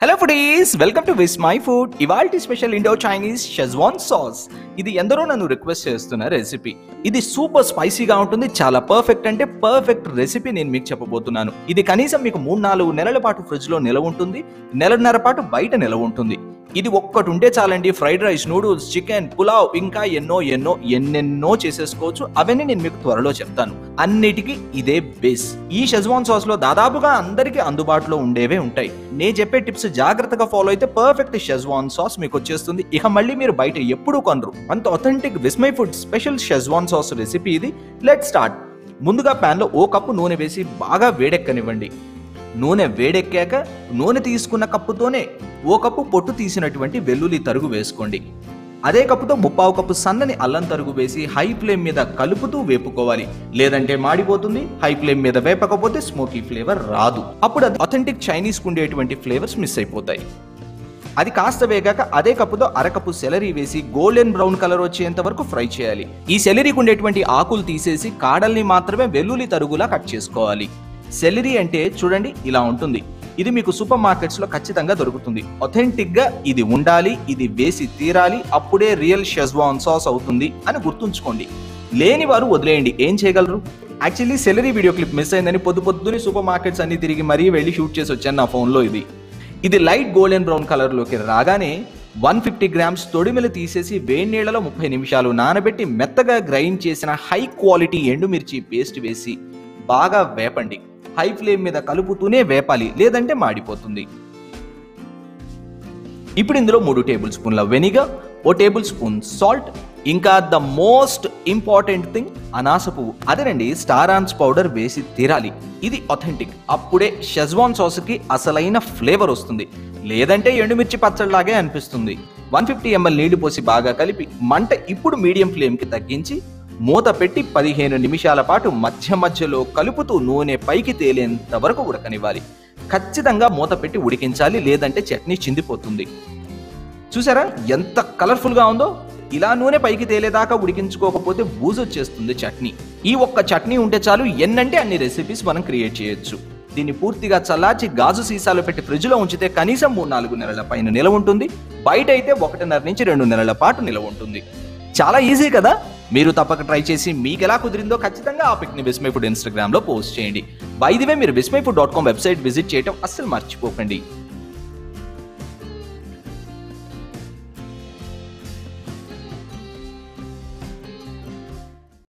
hello foodies welcome to Vismai food ఇవాల్టి special Indo Chinese Schezwan sauce ఇది ఎందరో నన్ను రిక్వెస్ట్ చేస్తున్న రెసిపీ ఇది సూపర్ స్పైసీగా ఉంటుంది చాలా పర్ఫెక్ట్ అంటే పర్ఫెక్ట్ రెసిపీ నేను మీకు చెప్పబోతున్నాను ఇది కనీసం మీకు మూడు నాలుగు నెలల పాటు ఫ్రిడ్జ్ లో నిలవ ఉంటుంది నెలన్నర పాటు బయట నిలవ ఉంటుంది ఇది ఒక్కటి ఉంటే చాలండి fried rice noodles chicken pulao ఇంకా ఎన్నో ఎన్నో ఎన్నెన్నో చేసేసుకోవచ్చు అవన్నీ నేను మీకు త్వరలో చెప్తాను అన్నిటికీ ఇదే బేస్ ఈ షెజ్వాన్ సాస్ లో దాదాపుగా అందరికీ అందుబాటులో ఉండేవే ఉంటాయి నేను చెప్పే టిప్స్ జాగ్రత్తగా ఫాలో అయితే పర్ఫెక్ట్ షెజ్వాన్ సాస్ మీకు వచ్చేస్తుంది ఇక మళ్ళీ మీరు బయట ఎప్పుడూ కొనరు అంత authentic Vismai food special Schezwan sauce recipe ఇది లెట్ స్టార్ట్ ముందుగా ప్యాన్లో ఓ కప్పు నూనె వేసి బాగా వేడెక్కనివ్వండి నూనె వేడెక్కాక నూనె తీసుకున్న కప్పుతోనే ఓ కప్పు పొట్టు తీసినటువంటి వెల్లుల్లి తరుగు వేసుకోండి అదే కప్పుతో ముప్పావు కప్పు సన్నని అల్లం తరుగు వేసి హై ఫ్లేమ్ మీద కలుపుతూ వేపుకోవాలి లేదంటే మాడిపోతుంది హై ఫ్లేమ్ మీద వేపకపోతే స్మోకీ ఫ్లేవర్ రాదు అప్పుడు అది అథెంటిక్ చైనీస్ ఉండేటువంటి ఫ్లేవర్స్ మిస్ అయిపోతాయి అది కాస్త వేగాక అదే కప్పుతో అరకప్పు సెలరీ వేసి గోల్డెన్ బ్రౌన్ కలర్ వచ్చేంత వరకు ఫ్రై చేయాలి ఈ సెలరీకి ఉండేటువంటి ఆకులు తీసేసి కాడల్ని మాత్రమే వెల్లుల్లి తరుగులా కట్ చేసుకోవాలి సెలరీ అంటే చూడండి ఇలా ఉంటుంది ఇది మీకు సూపర్ మార్కెట్స్ లో ఖచ్చితంగా దొరుకుతుంది ఒథెంటిక్ గా ఇది ఉండాలి ఇది వేసి తీరాలి అప్పుడే రియల్ షెజ్వాన్ సాస్ అవుతుంది అని గుర్తుంచుకోండి లేని వారు వదిలేయండి ఏం చేయగలరు actually celery video clip miss అయిందని పొద్దు పొద్దుని సూపర్ మార్కెట్స్ అన్ని తిరిగి మరీ వెళ్ళి షూట్ చేసి వచ్చాను నా ఫోన్లో ఇది ఇది లైట్ గోల్డెన్ బ్రౌన్ కలర్లోకి రాగానే వన్ ఫిఫ్టీ గ్రామ్స్ తొడిమెలు తీసేసి వేడి నీళ్ళలో ముప్పై నిమిషాలు నానబెట్టి మెత్తగా గ్రైండ్ చేసిన హై క్వాలిటీ ఎండుమిర్చి పేస్ట్ వేసి బాగా వేపండి హై ఫ్లేమ్ మీద కలుపుతూనే వేపాలి లేదంటే మాడిపోతుంది ఇప్పుడు ఇందులో మూడు టేబుల్ స్పూన్ల వెనిగర్ ఓ టేబుల్ స్పూన్ సాల్ట్ ఇంకా ద మోస్ట్ ఇంపార్టెంట్ థింగ్ అనాస పువ్వు అదేనండి స్టార్ ఆన్స్ పౌడర్ వేసి తీరాలి ఇది అథెంటిక్ అప్పుడే షెజ్వాన్ సాస్కి అసలైన ఫ్లేవర్ వస్తుంది లేదంటే ఎండుమిర్చి పచ్చడిలాగే అనిపిస్తుంది వన్ ఫిఫ్టీ ఎంఎల్ నీళ్లు పోసి బాగా కలిపి మంట ఇప్పుడు మీడియం ఫ్లేమ్కి తగ్గించి మూత పెట్టి పదిహేను నిమిషాల పాటు మధ్య మధ్యలో కలుపుతూ నూనె పైకి తేలేంత వరకు ఉడకనివ్వాలి ఖచ్చితంగా మూత పెట్టి ఉడికించాలి లేదంటే చట్నీ చిందిపోతుంది చూసారా ఎంత కలర్ఫుల్ గా ఉందో ఇలా నూనె పైకి తేలేదాకా ఉడికించుకోకపోతే బూజు వచ్చేస్తుంది చట్నీ ఈ ఒక్క చట్నీ ఉంటే చాలు ఎన్నంటే అన్ని రెసిపీస్ మనం క్రియేట్ చేయొచ్చు దీన్ని పూర్తిగా చల్లార్చి గాజు సీసాలో పెట్టి ఫ్రిడ్జ్ లో ఉంచితే కనీసం మూడు నాలుగు నెలల పైన నిలవ ఉంటుంది బయట అయితే ఒకటిన్నర నుంచి రెండు నెలల పాటు నిలవ ఉంటుంది చాలా ఈజీ కదా మీరు తప్పక ట్రై చేసి మీకు ఎలా కుదిరిందో ఖచ్చితంగా ఆ పిక్ని విస్మై ఫుడ్ ఇన్స్టాగ్రామ్ లో పోస్ట్ చేయండి బై ది వే మీరు Vismai food dot com website visit చేయడం అస్సలు మర్చిపోకండి